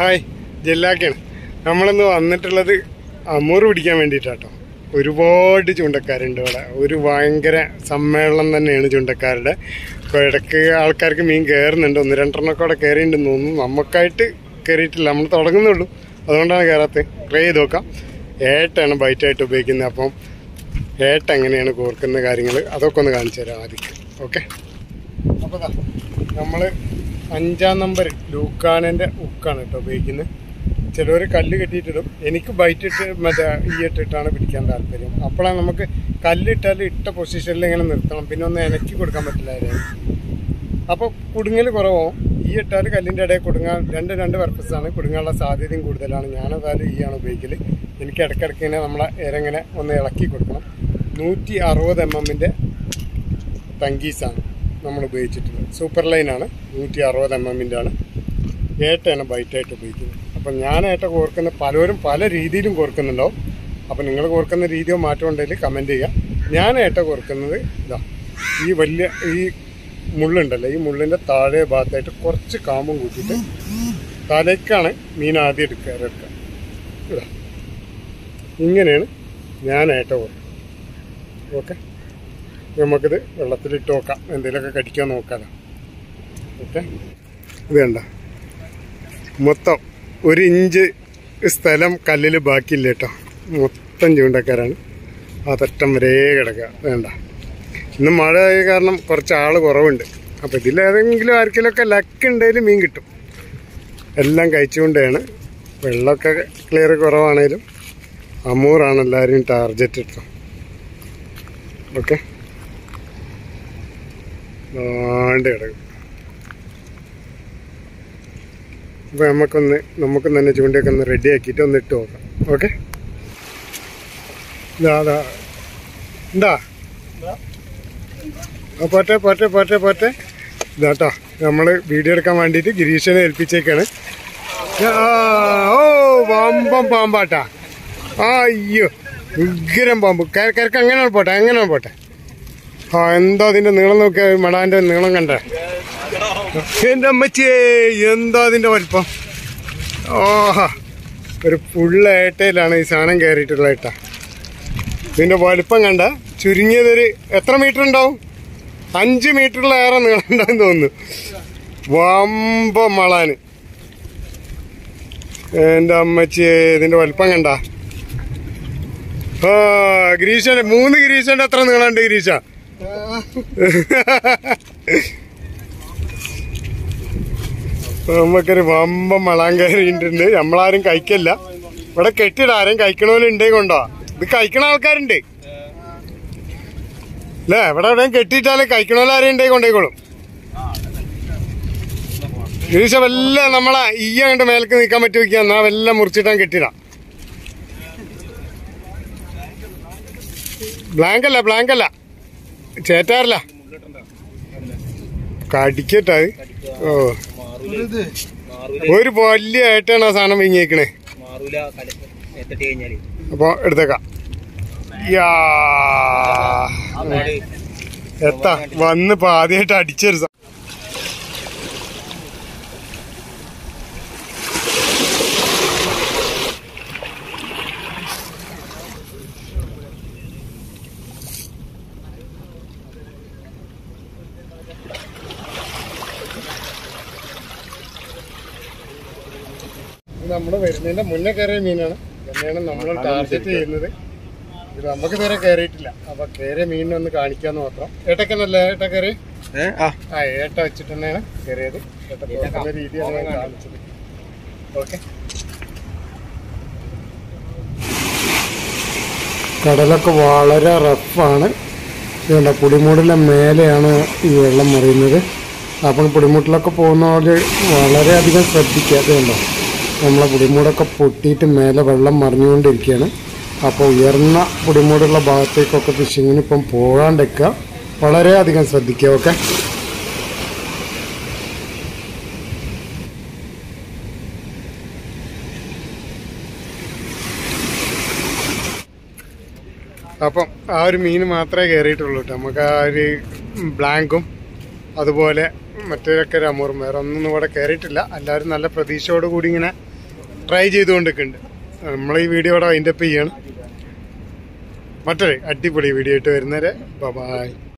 hi ജെല്ലാക്കാണ് നമ്മളിന്ന് വന്നിട്ടുള്ളത് അമൂറ് പിടിക്കാൻ വേണ്ടിയിട്ടാട്ടോ ഒരുപാട് ചൂണ്ടക്കാരുണ്ട് ഇവിടെ ഒരു ഭയങ്കര സമ്മേളനം തന്നെയാണ് ചൂണ്ടക്കാരുടെ ഇപ്പോൾ ഇടയ്ക്ക് ആൾക്കാർക്ക് മീൻ കയറുന്നുണ്ട് ഒന്ന് രണ്ടെണ്ണമൊക്കെ അവിടെ കയറിയിട്ടുണ്ടെന്ന് തോന്നുന്നു നമുക്കായിട്ട് കയറിയിട്ടില്ല നമ്മൾ തുടങ്ങുന്നുള്ളൂ അതുകൊണ്ടാണ് കയറാത്തത് ട്രൈ ചെയ്ത് നോക്കാം ഏട്ടാണ് ബൈറ്റായിട്ട് ഉപയോഗിക്കുന്നത് അപ്പം ഏട്ട എങ്ങനെയാണ് കോർക്കുന്ന കാര്യങ്ങൾ അതൊക്കെ ഒന്ന് കാണിച്ചു തരാം ആദ്യം ഓക്കെ അപ്പോൾ നമ്മൾ അഞ്ചാം നമ്പർ ലൂക്കാനൻ്റെ ഉക്കാണ് കേട്ടോ ഉപയോഗിക്കുന്നത് ചിലവർ കല്ല് കെട്ടിയിട്ടിടും എനിക്ക് ബൈറ്റ് ഇട്ട് മറ്റേ ഈ ഇട്ടിട്ടാണ് പിടിക്കാൻ താല്പര്യം അപ്പോഴാണ് നമുക്ക് കല്ലിട്ടാൽ ഇട്ട പൊസിഷനിൽ ഇങ്ങനെ നിർത്തണം പിന്നെ ഒന്ന് ഇലക്കി കൊടുക്കാൻ പറ്റില്ല അതിനെ അപ്പോൾ കുടുങ്ങൽ കുറവാവും ഈ ഇട്ടാൽ കല്ലിൻ്റെ ഇടയിൽ കുടുങ്ങാൻ രണ്ട് രണ്ട് പർപ്പസാണ് കുടുങ്ങാനുള്ള സാധ്യതയും കൂടുതലാണ് ഞാനതായാലും ഈ ആണ് ഉപയോഗിക്കൽ എനിക്ക് ഇടയ്ക്കിടയ്ക്ക് ഇങ്ങനെ നമ്മളെ ഇരങ്ങനെ ഒന്ന് ഇളക്കി കൊടുക്കണം നൂറ്റി അറുപത് എം എമ്മിൻ്റെ തങ്കീസാണ് നമ്മൾ ഉപയോഗിച്ചിട്ടുള്ളത് സൂപ്പർ ലൈനാണ് നൂറ്റി അറുപത് എം എമ്മിൻ്റെ ആണ് ഏട്ടയാണ് ബൈറ്റായിട്ട് ഉപയോഗിക്കുന്നത് അപ്പം ഞാൻ ഏട്ട കോർക്കുന്ന പലരും പല രീതിയിലും കോർക്കുന്നുണ്ടാവും അപ്പം നിങ്ങൾ കോർക്കുന്ന രീതിയോ മാറ്റം ഉണ്ടെങ്കിൽ കമൻറ്റ് ചെയ്യുക ഞാൻ ഏട്ട കോർക്കുന്നത് ഇതാ ഈ വലിയ ഈ മുള്ളുണ്ടല്ലോ ഈ മുള്ളിൻ്റെ താഴെ ഭാഗത്തായിട്ട് കുറച്ച് കാമ്പും കൂട്ടിയിട്ട് തലയ്ക്കാണ് മീൻ ആദ്യം എടുക്കുക എടുക്കുക ഇതാ ഇങ്ങനെയാണ് ഞാൻ ഏട്ട കോർക്കുന്നത് ഓക്കെ നമുക്കിത് വെള്ളത്തിലിട്ട് നോക്കാം എന്തെങ്കിലുമൊക്കെ കടിക്കാൻ നോക്കാലോ ഓക്കെ ഇത് കണ്ട മൊത്തം ഒരു ഇഞ്ച് സ്ഥലം കല്ലിൽ ബാക്കിയില്ല കേട്ടോ മൊത്തം ചൂണ്ടക്കാരാണ് ആ തട്ടം വരെ കിടക്കുക വേണ്ട ഇന്ന് മഴ ആയ കാരണം കുറച്ച് ആൾ കുറവുണ്ട് അപ്പോൾ ഇതിലേതെങ്കിലും ആർക്കെങ്കിലുമൊക്കെ ലക്ക് ഉണ്ടെങ്കിൽ മീൻ കിട്ടും എല്ലാം കഴിച്ചുകൊണ്ടാണ് വെള്ളമൊക്കെ ക്ലിയർ കുറവാണേലും അമൂറാണ് എല്ലാവരും ടാർജറ്റ് ഇട്ടോ ഓക്കെ ആണ്ട് കിടക്കും അപ്പോൾ നമുക്കൊന്ന് നമുക്ക് തന്നെ ചൂണ്ടയൊക്കെ ഒന്ന് റെഡി ആക്കിയിട്ട് ഒന്ന് ഇട്ട് നോക്കാം ഓക്കെ ഇതാ അതാ എന്താ ആ പോട്ടെ പോട്ടെ പോട്ടെ പോട്ടെ ഇതാട്ടോ നമ്മൾ വീഡിയോ എടുക്കാൻ വേണ്ടിയിട്ട് ഗിരീഷനെ ഏൽപ്പിച്ചേക്കാണ് ആ, ഓ വമ്പം പാമ്പാട്ടാ ആ അയ്യോ ഉഗ്രം പാമ്പ് കര- കരക്ക് അങ്ങനെയാണ് പോട്ടെ അങ്ങനെയാണ് പോട്ടെ ആ എന്താ അതിന്റെ നീളം നോക്കിയ മടാന്റെ നീളം കണ്ട എന്റെ അമ്മച്ചിയേ എന്താ അതിന്റെ വലിപ്പം ഓഹാ ഒരു ഫുള്ള് ഏട്ടയിലാണ് ഈ സാധനം കയറിയിട്ടുള്ള ഏട്ട ഇതിന്റെ വലിപ്പം കണ്ട ചുരുങ്ങിയതൊരു എത്ര മീറ്റർ ഉണ്ടാവും അഞ്ച് മീറ്ററിലേറെ നീളം ഉണ്ടാവും തോന്നുന്നു വമ്പ മളാന് എന്റെ അമ്മച്ചിയെ ഇതിന്റെ വലിപ്പം കണ്ട ആ ഗിരീശന്റെ മൂന്ന് ഗിരീശന്റെ എത്ര നീളമുണ്ട് ഗിരീശ നമുക്കൊരു വമ്പ മളാൻ കയറിയിട്ടുണ്ട് നമ്മളാരും കഴിക്കല്ല ഇവിടെ കെട്ടിട ആരും കഴിക്കണോലുണ്ടേ കൊണ്ടോ ഇത് കഴിക്കണ ആൾക്കാരുണ്ട് അല്ലേ ഇവിടെ എവിടെയും കെട്ടിയിട്ടാലും കഴിക്കണോലാരും ഉണ്ടേ കൊണ്ടേക്കോളും ഗിരീശ വല്ല നമ്മളെ ഈ അങ്ങോട്ട് മേലേക്ക് നിൽക്കാൻ പറ്റുമോ എന്നാ വല്ല മുറിച്ചിട്ടാൻ കെട്ടിടാം ബ്ലാങ്ക് അല്ല ബ്ലാങ്ക് അല്ല ചേറ്റാറില്ല കടിക്കട്ടെ അത് ഓ ഒരു വലിയ ആയിട്ടാണ് ആ സാധനം വീങ്ങിയേക്കണേ മാറൂല കല- എത്തിട്ട് കഴിഞ്ഞാല് അപ്പൊ എടുത്തേക്കാം യാ അതാണ് എത്താ വന്ന് ഇപ്പൊ ആദ്യമായിട്ട് അടിച്ചൊരു സാ- ഇത് നമ്മള് വരുന്നതിന്റെ മുന്നേ കയറിയ മീനാണ് തന്നെയാണ് നമ്മൾ ടാർഗറ്റ് ചെയ്യുന്നത് ഇത് നമുക്ക് ഇതുവരെ കയറിയിട്ടില്ല അപ്പൊ കയറിയ മീനിനെ ഒന്ന് കാണിക്കാന്ന് മാത്രം ഏട്ടക്കനല്ലേ ഏട്ട കയറി ആ ഏട്ട വെച്ചിട്ട് തന്നെയാണ് കയറിയത് ഏട്ട പോകുന്ന രീതിയാണ് ഞാൻ കാണിച്ചത് ഓക്കെ കടലൊക്കെ വളരെ റഫാണ് ഇതുകൊണ്ട് പുടിമൂടിലെ മേലെയാണ് ഈ വെള്ളം മറിയുന്നത് അപ്പം പുടിമൂട്ടിലൊക്കെ പോകുന്നവര് വളരെയധികം ശ്രദ്ധിക്കുക അതുകൊണ്ടോ നമ്മളെ പുടിമൂടൊക്കെ പൊട്ടിയിട്ട് മേലെ വെള്ളം മറിഞ്ഞുകൊണ്ടിരിക്കുകയാണ് അപ്പോൾ ഉയർന്ന പുടിമൂടുള്ള ഭാഗത്തേക്കൊക്കെ ഫിഷിങ്ങിന് ഇപ്പം പോകാണ്ടിരിക്കുക വളരെയധികം ശ്രദ്ധിക്കുക ഓക്കെ അപ്പം ആ ഒരു മീൻ മാത്രമേ കയറിയിട്ടുള്ളൂ കേട്ടോ നമുക്ക് ആ ഒരു ബ്ലാങ്കും അതുപോലെ മറ്റേതൊക്കെ ഒരു അമൂറും വേറെ ഒന്നും ഇവിടെ കയറിയിട്ടില്ല എല്ലാവരും നല്ല പ്രതീക്ഷയോട് കൂടി ഇങ്ങനെ ട്രൈ ചെയ്തുകൊണ്ടിരിക്കുന്നുണ്ട് നമ്മൾ ഈ വീഡിയോ ഇവിടെ വൈൻഡപ്പ് ചെയ്യണം മറ്റൊരു അടിപൊളി വീഡിയോ ആയിട്ട് വരുന്നവരെ ബൈ